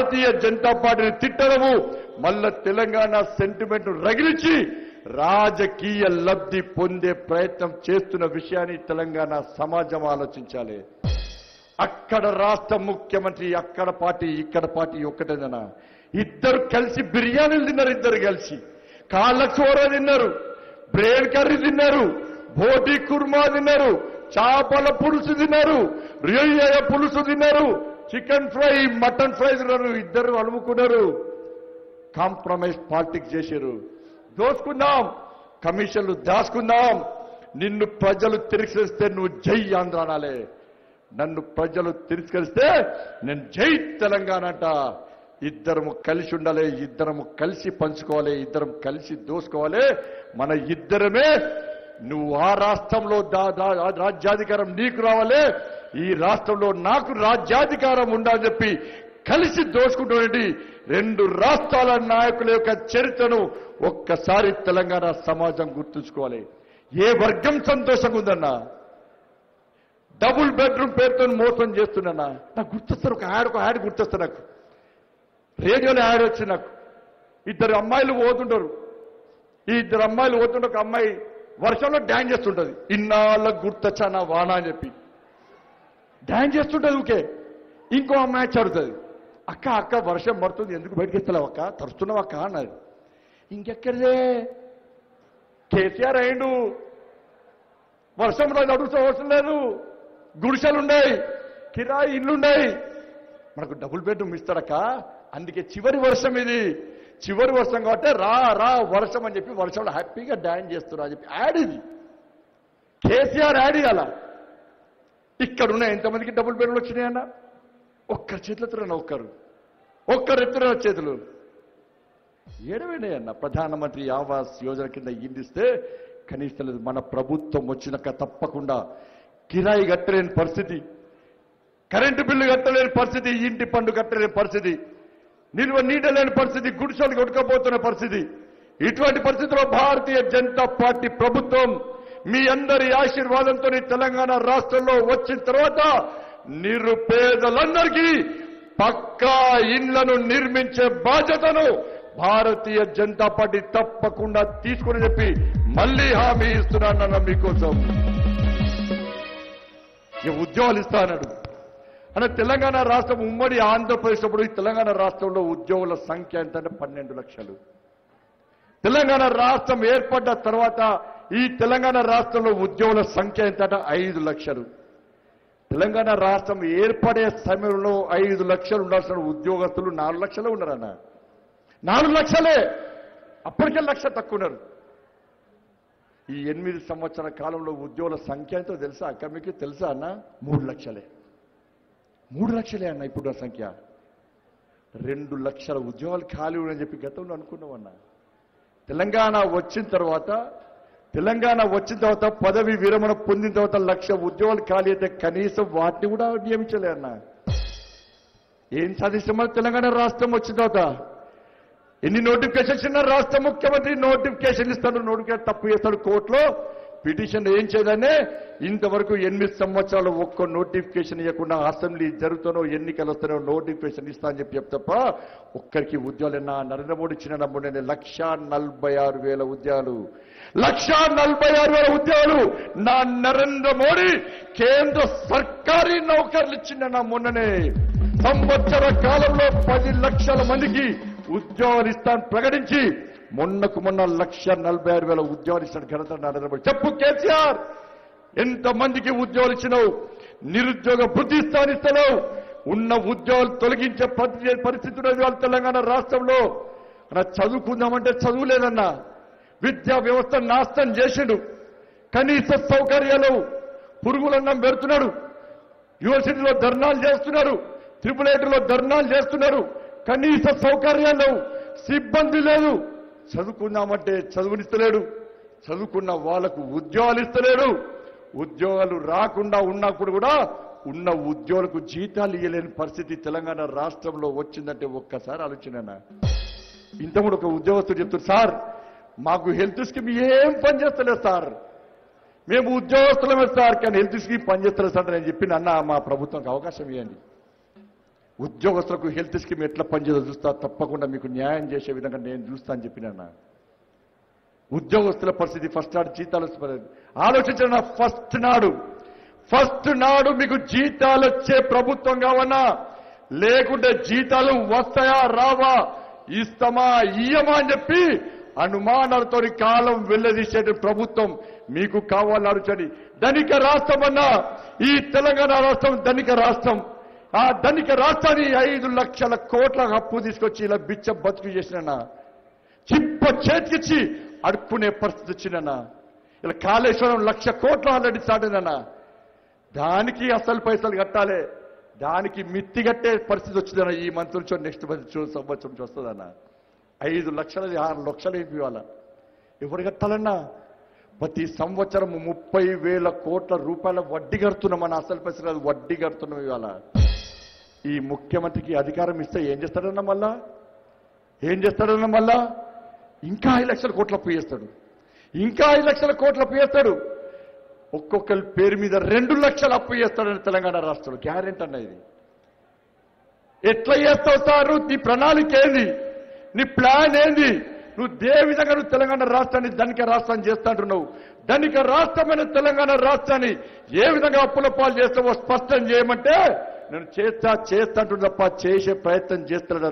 భారతీయ జనతా పార్టీని తిట్టడము మళ్ళా తెలంగాణ సెంటిమెంట్ రగిలించి రాజకీయ లబ్ధి పొందే ప్రయత్నం చేస్తున్న విషయాన్ని తెలంగాణ సమాజం ఆలోచించాలి అక్కడ రాష్ట్ర ముఖ్యమంత్రి అక్కడ పార్టీ ఇక్కడ పార్టీ ఒక్కటేనా ఇద్దరు కలిసి బిర్యానీలు తిన్నారు ఇద్దరు కలిసి కాళ్ళ కూర తిన్నారు బ్రేడ్ కర్రీ తిన్నారు బోటి కుర్మా తిన్నారు చేపల పులుసు తిన్నారు రొయ్య పులుసు తిన్నారు చికెన్ ఫ్రై మటన్ ఫ్రై తిన్నారు ఇద్దరు అలుముకున్నారు కాంప్రమైజ్ పాలిటిక్స్ చేశారు దోసుకుందాం కమిషన్లు దాచుకుందాం నిన్ను ప్రజలు తిరస్కరిస్తే నువ్వు జై ఆంధ్ర అనాలే నన్ను ప్రజలు తిరస్కరిస్తే నేను జై తెలంగాణ అంట ఇద్దరము కలిసి ఉండాలి ఇద్దరము కలిసి పంచుకోవాలి ఇద్దరం కలిసి దోసుకోవాలి మన ఇద్దరమే నువ్వు ఆ రాష్ట్రంలో దా- దా- ఆ రాజ్యాధికారం నీకు రావాలి ఈ రాష్ట్రంలో నాకు రాజ్యాధికారం ఉండాలని చెప్పి కలిసి దోచుకుంటున్నటువంటి రెండు రాష్ట్రాల నాయకుల యొక్క చరిత్రను ఒక్కసారి తెలంగాణ సమాజం గుర్తుంచుకోవాలి ఏ వర్గం సంతోషంగా ఉందన్నా డబుల్ బెడ్రూమ్ పేరుతో మోసం చేస్తున్నా నాకు గుర్తొస్తారు ఒక యాడ్ ఒక యాడ్ గుర్తొస్తారు నాకు రేడియోలో యాడ్ వచ్చి నాకు ఇద్దరు అమ్మాయిలు పోతుంటారు ఈ ఇద్దరు అమ్మాయిలు పోతుంటే ఒక అమ్మాయి వర్షంలో డ్యాన్స్ చేస్తుంటది ఇన్నాళ్ళకు గుర్తొచ్చా నా వాన అని చెప్పి డ్యాన్స్ చేస్తుంటది ఊకే ఇంకో అమ్మాయి చదువుతుంది అక్క అక్క వర్షం పడుతుంది ఎందుకు బయటకు ఇస్తలేవు అక్క తరుస్తున్నావు అక్క అన్నది ఇంకెక్కడిదే కేసీఆర్ అయిండు వర్షంలో నడుస్తూ అవసరం లేదు గుడిసెలున్నాయి కిరాయి ఇల్లున్నాయి మనకు డబుల్ బెడ్రూమ్ ఇస్తాడక్క అందుకే చివరి వర్షం ఇది చివరి వర్షం కాబట్టి రా రా వర్షం అని చెప్పి వర్షంలో హ్యాపీగా డాన్స్ చేస్తున్నా అని చెప్పి యాడ్ ఇది కేసీఆర్ యాడ్ ఇవ్వాల ఇక్కడ ఉన్న ఎంతమందికి డబుల్ బెడ్రూమ్ వచ్చినాయన్న ఒక్కరి చేతులు ఎత్తురన్న ఒక్కరు ఒక్కరు ఎత్తున చేతులు ఏడవేనాయన్న ప్రధానమంత్రి ఆవాస్ యోజన కింద ఇందిస్తే కనీసం లేదు మన ప్రభుత్వం వచ్చినాక తప్పకుండా కిరాయి కట్టలేని పరిస్థితి కరెంటు బిల్లు కట్టలేని పరిస్థితి ఇంటి పండు కట్టలేని పరిస్థితి నిల్వ నీడ లేని పరిస్థితి గుడిసెలు కొట్టుకపోతున్న పరిస్థితి ఇటువంటి పరిస్థితిలో భారతీయ జనతా పార్టీ ప్రభుత్వం మీ అందరి ఆశీర్వాదంతో తెలంగాణ రాష్ట్రంలో వచ్చిన తర్వాత నిరుపేదలందరికీ పక్కా ఇండ్లను నిర్మించే బాధ్యతను భారతీయ జనతా పార్టీ తప్పకుండా తీసుకుని చెప్పి మళ్ళీ హామీ ఇస్తున్నానన్న మీకోసం ఇక ఉద్యోగాలు ఇస్తా అన్నాడు అన్న తెలంగాణ రాష్ట్రం ఉమ్మడి ఆంధ్రప్రదేశ్ అప్పుడు ఈ తెలంగాణ రాష్ట్రంలో ఉద్యోగుల సంఖ్య ఎంత అంటే పన్నెండు లక్షలు తెలంగాణ రాష్ట్రం ఏర్పడ్డ తర్వాత ఈ తెలంగాణ రాష్ట్రంలో ఉద్యోగుల సంఖ్య ఎంత అంటే ఐదు లక్షలు తెలంగాణ రాష్ట్రం ఏర్పడే సమయంలో ఐదు లక్షలు ఉండాల్సిన ఉద్యోగస్తులు నాలుగు లక్షలే ఉన్నారన్న నాలుగు లక్షలే అప్పటికే లక్ష తక్కువ ఉన్నారు ఈ ఎనిమిది సంవత్సరాల కాలంలో ఉద్యోగుల సంఖ్య ఎంతో తెలుసా అక్క మీకు తెలుసా అన్న మూడు లక్షలే మూడు లక్షలే అన్న ఇప్పుడు ఆ సంఖ్య రెండు లక్షల ఉద్యోగాలు ఖాళీ ఉన్నాయని చెప్పి గతంలో అనుకున్నామన్నా తెలంగాణ వచ్చిన తర్వాత తెలంగాణ వచ్చిన తర్వాత పదవి విరమణ పొందిన తర్వాత లక్ష ఉద్యోగాలు ఖాళీ అయితే కనీసం వాటిని కూడా నియమించలే అన్న ఏం సాధిస్తామని తెలంగాణ రాష్ట్రం వచ్చిన తర్వాత ఎన్ని నోటిఫికేషన్స్ ఇన్నా రాష్ట్ర ముఖ్యమంత్రి నోటిఫికేషన్ ఇస్తాడు నోటిఫికేషన్ తప్పు చేస్తాడు కోర్టులో పిటిషన్ ఏం చేయదనే ఇంతవరకు ఎనిమిది సంవత్సరాలు ఒక్క నోటిఫికేషన్ ఇవ్వకుండా అసెంబ్లీ జరుగుతానో ఎన్నికలు వస్తానో నోటిఫికేషన్ ఇస్తా అని చెప్పి చెప్తప్ప ఒక్కరికి ఉద్యోగాలు నా నరేంద్ర మోడీ ఇచ్చిన నమ్ముడే లక్ష నలభై ఆరు వేల ఉద్యోగాలు లక్ష నలభై ఆరు వేల ఉద్యోగాలు నా నరేంద్ర మోడీ కేంద్ర సర్కారీ నౌకర్లు ఇచ్చిన నా మొన్ననే సంవత్సర కాలంలో పది లక్షల మందికి ఉద్యోగాలు ఇస్తాను ప్రకటించి మొన్నకు మొన్న లక్ష నలభై ఆరు వేల ఉద్యోగాలు ఇస్తాను ఘనత నరేంద్ర మోడీ చెప్పు కేసీఆర్ ఎంతమందికి ఉద్యోగాలు ఇచ్చినావు నిరుద్యోగ వృద్ధి స్థానిస్తున్నావు ఉన్న ఉద్యోగాలు తొలగించే పరి- పరిస్థితి ఉన్నది వాళ్ళ తెలంగాణ రాష్ట్రంలో అలా చదువుకుందామంటే చదువు లేదన్నా విద్యా వ్యవస్థ నాశనం చేసిండు కనీస సౌకర్యాలు పురుగులన్నం పెడుతున్నాడు యూనివర్సిటీలో ధర్నాలు చేస్తున్నారు ట్రిపుల్ ఐటీలో ధర్నాలు చేస్తున్నారు కనీస సౌకర్యాలు లేవు సిబ్బంది లేదు చదువుకుందామంటే చదువునిస్తలేడు చదువుకున్న వాళ్లకు ఉద్యోగాలు ఇస్తలేడు ఉద్యోగాలు రాకుండా ఉన్నప్పుడు కూడా ఉన్న ఉద్యోగులకు జీతాలు ఇవ్వలేని పరిస్థితి తెలంగాణ రాష్ట్రంలో వచ్చిందంటే ఒక్కసారి ఆలోచన ఇంత కూడా ఒక ఉద్యోగస్తుడు చెప్తారు సార్ మాకు హెల్త్ స్కీమ్ ఏం పని చేస్తలేదు సార్ మేము ఉద్యోగస్తులమే సార్ కానీ హెల్త్ స్కీమ్ పనిచేస్తలేదు సార్ అని చెప్పి అన్న మా ప్రభుత్వంకి అవకాశం ఇవ్వండి ఉద్యోగస్తులకు హెల్త్ స్కీమ్ ఎట్లా పనిచేదో చూస్తా తప్పకుండా మీకు న్యాయం చేసే విధంగా నేను చూస్తా అని చెప్పినా ఉద్యోగస్తుల పరిస్థితి ఫస్ట్ నాడు జీతాలు వస్తున్నాయి. ఆలోచించిన ఫస్ట్ నాడు ఫస్ట్ నాడు మీకు జీతాలు వచ్చే ప్రభుత్వం కావన్నా లేకుంటే జీతాలు వస్తాయా రావా ఇస్తామా ఇయ్యమా అని చెప్పి అనుమానాలతో కాలం వెళ్ళదీసే ప్రభుత్వం మీకు కావాలని అడుచండి ధనిక రాష్ట్రం అన్నా ఈ తెలంగాణ రాష్ట్రం ధనిక రాష్ట్రం ఆ ధనిక రాష్ట్రాన్ని ఐదు లక్షల కోట్ల అప్పు తీసుకొచ్చి ఇలా బిచ్చ బతుకు చేసినా చిప్ప చేతికిచ్చి అడుక్కునే పరిస్థితి వచ్చిందన్నా ఇలా కాళేశ్వరం లక్ష కోట్ల ఆల్రెడీ చాటిందన్నా దానికి అసలు పైసలు కట్టాలి దానికి మిత్తి కట్టే పరిస్థితి వచ్చిందన్న ఈ మంత్ నుంచి నెక్స్ట్ మంత్ సంవత్సరం నుంచి వస్తుందన్న ఐదు లక్షలది ఆరు లక్షలు ఏంటి ఇవాళ ఎవరు కట్టాలన్నా ప్రతి సంవత్సరం ముప్పై వేల కోట్ల రూపాయల వడ్డీ కడుతున్నాం మన అసలు పైసలు కాదు, వడ్డీ కడుతున్నాం ఇవాళ ఈ ముఖ్యమంత్రికి అధికారం ఇస్తే ఏం చేస్తాడన్నా మళ్ళా ఏం చేస్తాడన్న మళ్ళా ఇంకా ఐదు లక్షల కోట్ల అప్పు చేస్తాడు ఇంకా ఐదు లక్షల కోట్ల అప్పు చేస్తాడు ఒక్కొక్కరి పేరు మీద రెండు లక్షల అప్పు చేస్తాడని తెలంగాణ రాష్ట్రంలో గ్యారెంటీ అన్న ఇది ఎట్లా చేస్తావు సారు నీ ప్రణాళిక ఏంది నీ ప్లాన్ ఏంది నువ్వు దే విధంగా నువ్వు తెలంగాణ రాష్ట్రాన్ని ధనిక రాష్ట్రాన్ని చేస్తా అంటున్నావు ధనిక రాష్ట్రమైన తెలంగాణ రాష్ట్రాన్ని ఏ విధంగా అప్పుల పాలు చేస్తావో స్పష్టం చేయమంటే నేను చేస్తా చేస్తా అంటున్నా తప్ప చేసే ప్రయత్నం చేస్తున్నాడు